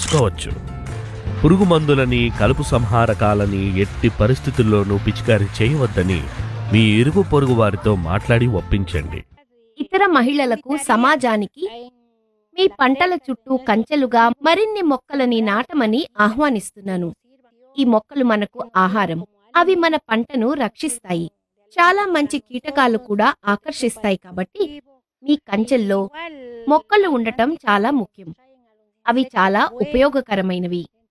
తెలుసుకోవచ్చు పురుగు మందులని కలుపు సంహారకాలని ఎట్టి పరిస్థితుల్లోనూ పిచికారీ చేయవద్దని మీ ఇరుగు పొరుగు వారితో మాట్లాడి ఒప్పించండి ఇతర మహిళలకు సమాజానికి మీ పంటల చుట్టూ కంచెలుగా మరిన్ని మొక్కలని నాటమని ఆహ్వానిస్తున్నాను ఈ మొక్కలు మనకు ఆహారం అవి మన పంటను రక్షిస్తాయి చాలా మంచి కీటకాలు కూడా ఆకర్షిస్తాయి కాబట్టి మీ కంచెల్లో మొక్కలు ఉండటం చాలా ముఖ్యం అవి చాలా ఉపయోగకరమైనవి